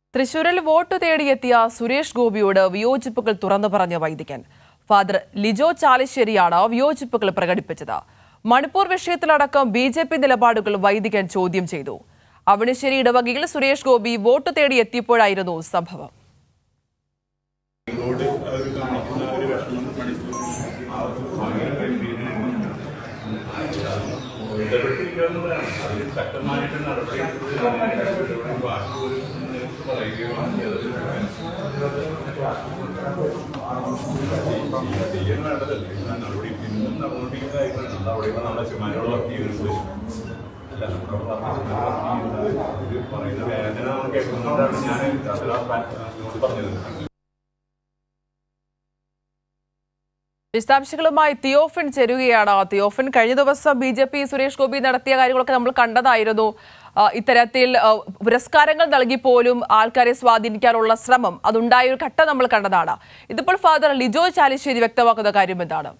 തൃശൂരിൽ വോട്ട് തേടിയെത്തിയ സുരേഷ് ഗോപിയോട് വിയോജിപ്പുകൾ തുറന്നു പറഞ്ഞ വൈദികൻ ഫാദർ ലിജോ ചാലിശ്ശേരിയാണ് വിയോജിപ്പുകൾ പ്രകടിപ്പിച്ചത് മണിപ്പൂർ വിഷയത്തിലടക്കം ബി ജെ പി നിലപാടുകൾ വൈദികൻ ചോദ്യം ചെയ്തു അവണിശ്ശേരി ഇടവകയിൽ സുരേഷ് ഗോപി വോട്ട് തേടിയെത്തിയപ്പോഴായിരുന്നു സംഭവം റോഡ് അവർ കാണിക്കുന്ന ഒരു വിഷമം ഇടപെട്ടിരിക്കുന്നതാണ് അതിൽ ശക്തമായിട്ട് നടപടി ബാക്കി ഒരു നേരിട്ട് പറയുകയാണ് ചെയ്യാൻ വേണ്ടതല്ലേ നടപടി ഇന്നും നടപടിക്കുന്ന കാര്യങ്ങളാണ് അവിടെ നമ്മുടെ ചുമരോട് വർക്ക് ചെയ്യുന്നത് അല്ല നമ്മുടെ പറഞ്ഞ ഇത് പറയുന്ന വേദന നമ്മൾ കേൾക്കുന്നതുകൊണ്ടാണ് ഞാൻ അതിലാ പറഞ്ഞത് വിശദാംശങ്ങളുമായി തിയോഫിൻ ചേരുകയാണ് തിയോഫിൻ കഴിഞ്ഞ ദിവസം B J P Suresh Gopi നടത്തിയ കാര്യങ്ങളൊക്കെ നമ്മൾ കണ്ടതായിരുന്നു ആ, ഇത്തരത്തിൽ ആ, പുരസ്കാരങ്ങൾ നൽകി പോലും ആൾക്കാരെ സ്വാധീനിക്കാനുള്ള ശ്രമം അതുണ്ടായ ഒരു ഘട്ടം നമ്മൾ കണ്ടതാണ് ഇതിപ്പോൾ ഫാദർ ലിജോ ചാലിശ്ശേരി വ്യക്തമാക്കുന്ന കാര്യം എന്താണ്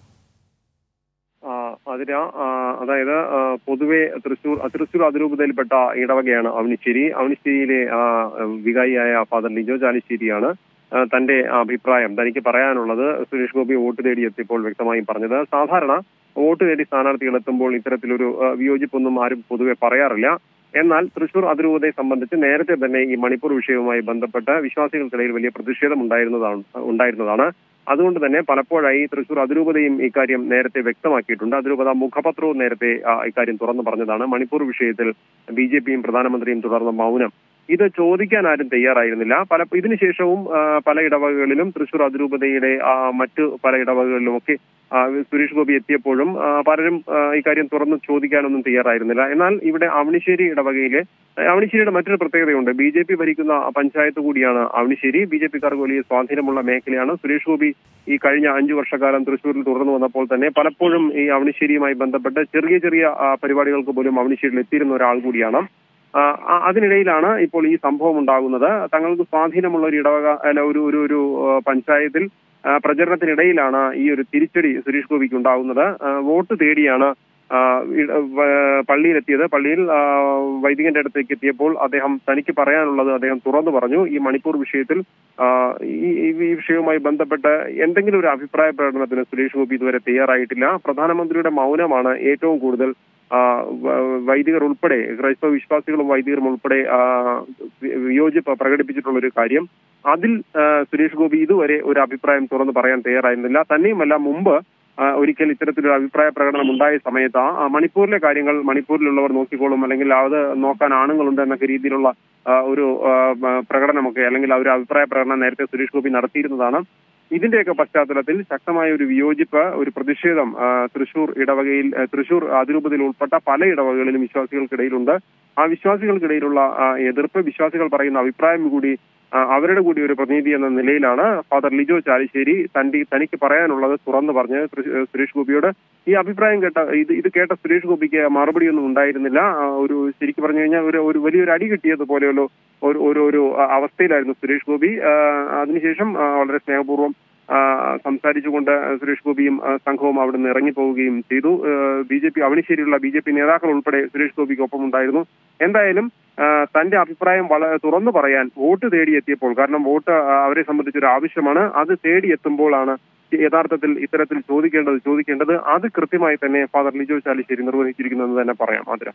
ആ, അതിന് ആ, അതായത് ആ, പൊതുവെ തൃശൂർ തൃശൂർ അതിരൂപതയിൽപ്പെട്ട ഇടവകയാണ് അവനിശ്ശേരി അവനിശ്ശേരിയിലെ ആ, വികാരിയായ ഫാദർ ലിജോ ചാലിശ്ശേരിയാണ് ആ, തന്റെ അഭിപ്രായം തനിക്ക് പറയാനുള്ളത് സുരേഷ് ഗോപി വോട്ട് തേടി എത്തിയപ്പോൾ വ്യക്തമായും പറഞ്ഞത് സാധാരണ വോട്ട് തേടി സ്ഥാനാർത്ഥികൾ എത്തുമ്പോൾ ഇത്തരത്തിലൊരു ആ, വിയോജിപ്പൊന്നും ആരും പൊതുവെ പറയാറില്ല എന്നാൽ തൃശൂർ അതിരൂപതയെ സംബന്ധിച്ച് നേരത്തെ തന്നെ ഈ മണിപ്പൂർ വിഷയവുമായി ബന്ധപ്പെട്ട് വിശ്വാസികൾക്കിടയിൽ വലിയ പ്രതിഷേധം ഉണ്ടായിരുന്നതാണ് ഉണ്ടായിരുന്നതാണ് അതുകൊണ്ട് തന്നെ പലപ്പോഴായി തൃശൂർ അതിരൂപതയും ഇക്കാര്യം നേരത്തെ വ്യക്തമാക്കിയിട്ടുണ്ട് അതിരൂപത മുഖപത്രവും നേരത്തെ ആ, ഇക്കാര്യം തുറന്നു പറഞ്ഞതാണ് മണിപ്പൂർ വിഷയത്തിൽ ബി ജെ പിയും പ്രധാനമന്ത്രിയും തുടർന്ന മൗനം ഇത് ചോദിക്കാൻ ആരും തയ്യാറായിരുന്നില്ല പല ഇതിനുശേഷവും ആ, പല ഇടവകകളിലും തൃശൂർ അതിരൂപതയുടെ ആ, മറ്റു പല ഇടവകകളിലും ഒക്കെ ആ, സുരേഷ് ഗോപി എത്തിയപ്പോഴും ആ, പലരും ആ, ഇക്കാര്യം തുറന്ന് ചോദിക്കാനൊന്നും തയ്യാറായിരുന്നില്ല എന്നാൽ ഇവിടെ അവണിശ്ശേരി ഇടവകയിലെ അവണിശ്ശേരിയുടെ മറ്റൊരു പ്രത്യേകതയുണ്ട് ബി ജെ പി ഭരിക്കുന്ന പഞ്ചായത്ത് കൂടിയാണ് അവണിശ്ശേരി ബി ജെ പിക്കാർക്ക് വലിയ സ്വാധീനമുള്ള മേഖലയാണ് സുരേഷ് ഗോപി ഈ കഴിഞ്ഞ അഞ്ചു വർഷക്കാലം തൃശ്ശൂരിൽ തുടർന്നു വന്നപ്പോൾ തന്നെ പലപ്പോഴും ഈ അവണിശ്ശേരിയുമായി ബന്ധപ്പെട്ട് ചെറിയ ചെറിയ ആ, പരിപാടികൾക്ക് പോലും അവണിശ്ശേരിയിൽ എത്തിയിരുന്ന ഒരാൾ കൂടിയാണ് ആ, ആ- അതിനിടയിലാണ് ഇപ്പോൾ ഈ സംഭവം ഉണ്ടാകുന്നത് തങ്ങൾക്ക് സ്വാധീനമുള്ള ഒരു ഇടവക അല്ല ഒരു ഒരു ഒരു ആ, പഞ്ചായത്തിൽ ആ, പ്രചരണത്തിനിടയിലാണ് ഈ ഒരു തിരിച്ചടി സുരേഷ് ഗോപിക്ക് ഉണ്ടാകുന്നത് ആ, വോട്ട് തേടിയാണ് ആ, ഇട- വ- പള്ളിയിലെത്തിയത് പള്ളിയിൽ ആ, വൈദികന്റെ അടുത്തേക്ക് എത്തിയപ്പോൾ അദ്ദേഹം തനിക്ക് പറയാനുള്ളത് അദ്ദേഹം തുറന്നു പറഞ്ഞു ഈ മണിപ്പൂർ വിഷയത്തിൽ ആ, ഈ ഈ- ഈ വിഷയവുമായി ബന്ധപ്പെട്ട് എന്തെങ്കിലും ഒരു അഭിപ്രായ പ്രകടനത്തിന് സുരേഷ് ഗോപി ഇതുവരെ തയ്യാറായിട്ടില്ല പ്രധാനമന്ത്രിയുടെ മൗനമാണ് ഏറ്റവും കൂടുതൽ ആ, വ- വൈദികർ ഉൾപ്പെടെ ക്രൈസ്തവ വിശ്വാസികളും വൈദികരും ഉൾപ്പെടെ ആ, വി- വിയോജിപ്പ് പ്രകടിപ്പിച്ചിട്ടുള്ള ഒരു കാര്യം അതിൽ ആ, സുരേഷ് ഗോപി ഇതുവരെ ഒരു അഭിപ്രായം തുറന്നു പറയാൻ തയ്യാറായിരുന്നില്ല തന്നെയുമല്ല മുമ്പ് ആ, ഒരിക്കൽ ഇത്തരത്തിലൊരു അഭിപ്രായ പ്രകടനം ഉണ്ടായ സമയത്ത് ആ ആ മണിപ്പൂരിലെ കാര്യങ്ങൾ മണിപ്പൂരിലുള്ളവർ നോക്കിക്കോളും അല്ലെങ്കിൽ അത് നോക്കാൻ ആണുങ്ങളുണ്ട് എന്നൊക്കെ രീതിയിലുള്ള ആ, ഒരു ആ, ആ, പ്രകടനമൊക്കെ അല്ലെങ്കിൽ ആ ഒരു അഭിപ്രായ പ്രകടനം നേരത്തെ സുരേഷ് ഗോപി നടത്തിയിരുന്നതാണ് ഇതിന്റെയൊക്കെ പശ്ചാത്തലത്തിൽ ശക്തമായ ഒരു വിയോജിപ്പ് ഒരു പ്രതിഷേധം ആ, തൃശൂർ ഇടവകയിൽ ആ, തൃശൂർ അതിരൂപതയിൽ ഉൾപ്പെട്ട പല ഇടവകകളിലും വിശ്വാസികൾക്കിടയിലുണ്ട് ആ വിശ്വാസികൾക്കിടയിലുള്ള ആ, എതിർപ്പ് വിശ്വാസികൾ പറയുന്ന അഭിപ്രായം കൂടി ആ, അവരുടെ കൂടി ഒരു പ്രതിനിധി എന്ന നിലയിലാണ് ഫാദർ ലിജോ ചാലിശ്ശേരി തന്റെ തനിക്ക് പറയാനുള്ളത് തുറന്നു പറഞ്ഞ് തൃശ്- സുരേഷ് ഗോപിയോട് ഈ അഭിപ്രായം കേട്ട ഇത് ഇത് കേട്ട സുരേഷ് ഗോപിക്ക് മറുപടിയൊന്നും ഉണ്ടായിരുന്നില്ല ആ, ഒരു ശരിക്കും പറഞ്ഞു കഴിഞ്ഞാൽ ഒരു ഒരു വലിയൊരു അടി കിട്ടിയതുപോലെയുള്ള ഒരു ഒരു ഒരു അവസ്ഥയിലായിരുന്നു സുരേഷ് ഗോപി ആ, അതിനുശേഷം ആ, വളരെ സ്നേഹപൂർവ്വം ആ, സംസാരിച്ചുകൊണ്ട് സുരേഷ് ഗോപിയും ആ, സംഘവും അവിടെ നിന്ന് ഇറങ്ങിപ്പോവുകയും ചെയ്തു ബി ജെ പി അവണിശ്ശേരിയുള്ള ബി ജെ പി നേതാക്കൾ ഉൾപ്പെടെ സുരേഷ് ഗോപിക്ക് ഒപ്പം ഉണ്ടായിരുന്നു എന്തായാലും ആ, തന്റെ അഭിപ്രായം വള തുറന്നു പറയാൻ വോട്ട് തേടിയെത്തിയപ്പോൾ കാരണം വോട്ട് ആ, അവരെ സംബന്ധിച്ചൊരു ആവശ്യമാണ് അത് തേടിയെത്തുമ്പോഴാണ് യഥാർത്ഥത്തിൽ ഇത്തരത്തിൽ ചോദിക്കേണ്ടത് ചോദിക്കേണ്ടത് അത് കൃത്യമായി തന്നെ ഫാദർ ലിജോ ചാലിശ്ശേരി നിർവഹിച്ചിരിക്കുന്നതെന്ന് തന്നെ പറയാം അതിന്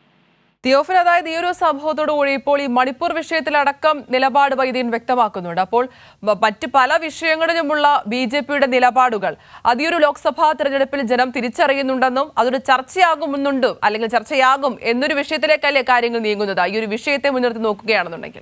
തിയോഫിൻ അതായത് ഈ ഒരു സംഭവത്തോടുകൂടി ഇപ്പോൾ ഈ മണിപ്പൂർ വിഷയത്തിലടക്കം നിലപാട് വൈദ്യൻ വ്യക്തമാക്കുന്നുണ്ട് അപ്പോൾ മ- മറ്റ് പല വിഷയങ്ങളിലുമുള്ള ബി ജെ പിയുടെ നിലപാടുകൾ അത് ഈ ഒരു ലോക്സഭാ തെരഞ്ഞെടുപ്പിൽ ജനം തിരിച്ചറിയുന്നുണ്ടെന്നും അതൊരു ചർച്ചയാകുമെന്നുണ്ട് അല്ലെങ്കിൽ ചർച്ചയാകും എന്നൊരു വിഷയത്തിലേക്കല്ലേ കാര്യങ്ങൾ നീങ്ങുന്നത് ഈ ഒരു വിഷയത്തെ മുൻനിർത്തി നോക്കുകയാണെന്നുണ്ടെങ്കിൽ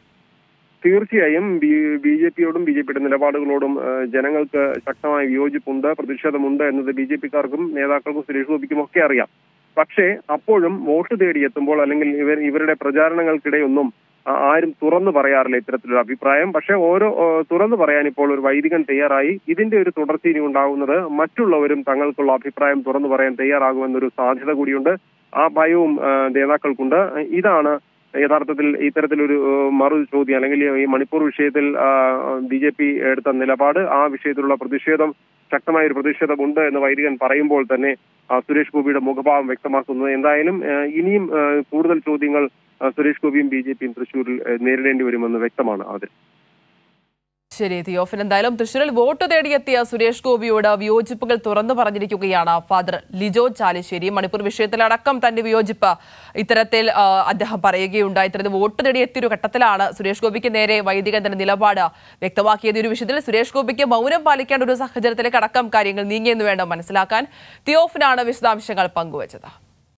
തീർച്ചയായും ബി ബി ജെ പിയോടും ബി ജെ പിയുടെ നിലപാടുകളോടും ആ, ജനങ്ങൾക്ക് ശക്തമായ വിയോജിപ്പുണ്ട് പ്രതിഷേധമുണ്ട് എന്നത് ബി ജെ പിക്കാർക്കും നേതാക്കൾക്കും സുരേഷ് ഗോപിക്കും ഒക്കെ അറിയാം പക്ഷേ അപ്പോഴും വോട്ട് തേടി എത്തുമ്പോൾ അല്ലെങ്കിൽ ഇവർ ഇവരുടെ പ്രചാരണങ്ങൾക്കിടെയൊന്നും ആ, ആരും തുറന്നു പറയാറില്ല ഇത്തരത്തിലൊരു അഭിപ്രായം പക്ഷേ ഓരോ ആ, തുറന്നു പറയാൻ ഇപ്പോൾ ഒരു വൈദികൻ തയ്യാറായി ഇതിന്റെ ഒരു തുടർച്ച ഇനി ഉണ്ടാകുന്നത് മറ്റുള്ളവരും തങ്ങൾക്കുള്ള അഭിപ്രായം തുറന്നു പറയാൻ തയ്യാറാകുമെന്നൊരു സാധ്യത കൂടിയുണ്ട് ആ ഭയവും ആ, നേതാക്കൾക്കുണ്ട് ഇതാണ് യഥാർത്ഥത്തിൽ ഇത്തരത്തിലൊരു ഏഹ്, മറു ചോദ്യം അല്ലെങ്കിൽ ഈ മണിപ്പൂർ വിഷയത്തിൽ ബി ജെ പി എടുത്ത നിലപാട് ആ വിഷയത്തിലുള്ള പ്രതിഷേധം ശക്തമായ ഒരു പ്രതിഷേധമുണ്ട് എന്ന് വൈദികൻ പറയുമ്പോൾ തന്നെ ആ, സുരേഷ് ഗോപിയുടെ മുഖഭാവം വ്യക്തമാക്കുന്നത് എന്തായാലും ഏഹ്, ഇനിയും ഏഹ്, കൂടുതൽ ചോദ്യങ്ങൾ ആ, സുരേഷ് ഗോപിയും ബി ജെ പിയും തൃശ്ശൂരിൽ ഏഹ്, നേരിടേണ്ടി വരുമെന്ന് വ്യക്തമാണ് അതിൽ ശരി തിയോഫിൻ എന്തായാലും തൃശ്ശൂരിൽ വോട്ട് തേടിയെത്തിയ സുരേഷ് ഗോപിയോട് വിയോജിപ്പുകൾ തുറന്നു പറഞ്ഞിരിക്കുകയാണ് ഫാദർ ലിജോ ചാലിശ്ശേരി മണിപ്പൂർ വിഷയത്തിലടക്കം തന്റെ വിയോജിപ്പ് ഇത്തരത്തിൽ ആ, അദ്ദേഹം പറയുകയുണ്ടായി ഇത്തരത്തിൽ വോട്ട് തേടിയെത്തിയ ഒരു ഘട്ടത്തിലാണ് സുരേഷ് ഗോപിക്ക് നേരെ വൈദികൻ തന്റെ നിലപാട് വ്യക്തമാക്കിയത് ഈ ഒരു വിഷയത്തിൽ സുരേഷ് ഗോപിക്ക് മൗനം പാലിക്കേണ്ട ഒരു സാഹചര്യത്തിലേക്ക് അടക്കം കാര്യങ്ങൾ നീങ്ങിയെന്ന് വേണം മനസ്സിലാക്കാൻ തിയോഫിനാണ് വിശദാംശങ്ങൾ പങ്കുവച്ചത്